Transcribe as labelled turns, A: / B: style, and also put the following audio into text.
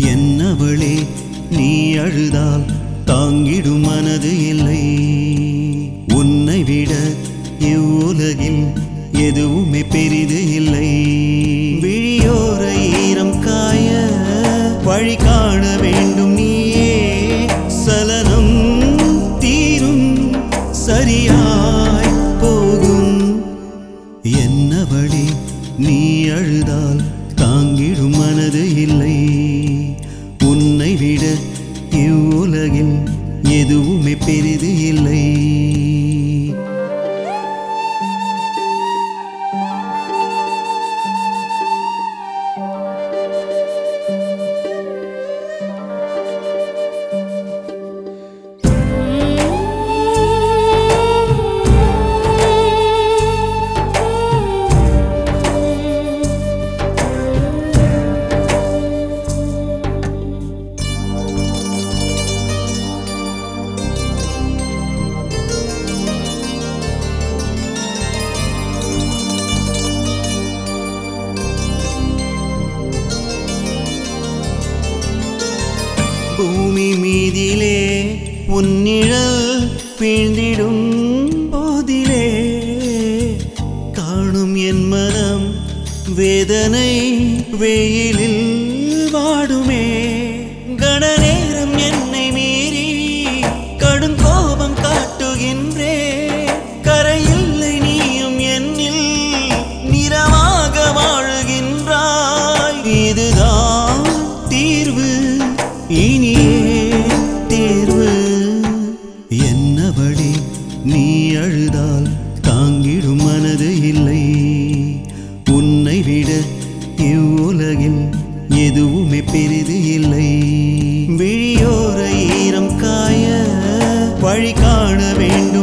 A: என்னவளே நீ அழுதால் தாங்கிடும் மனது இல்லை உன்னை விட இவ்வுலகில் எதுவுமே பெரிது இல்லை விழியோர ஈரம் காய வழி காண வேண்டும் நீயே சலனம் தீரும் சரியாய் போகும் என்னவழி நீ அழுதால் தாங்கிடும் மனது இல்லை உன்னை விட இவ்வுலகில் எதுவுமே பெரிது இல்லை பூமி மீதிலே உன்னிழல் வீழ்ந்திடும் போதிலே காணும் என் மனம் வேதனை வெயிலில் வாடுமே கண நேரம் என்னை மீறி கடும் கோபம் காட்டுகின்றே கரையில்லை நீயும் என்னில் நிறமாக வாழுகின்றாய் இதுதான் தீர்வு இனியே தேர்வு என்னவழி நீ அழுதால் தாங்கிடும் மனது இல்லை உன்னை விட இவ்வுலகில் எதுவுமே பெரிது இல்லை விழியோர ஈரம் காய வழி காண வேண்டும்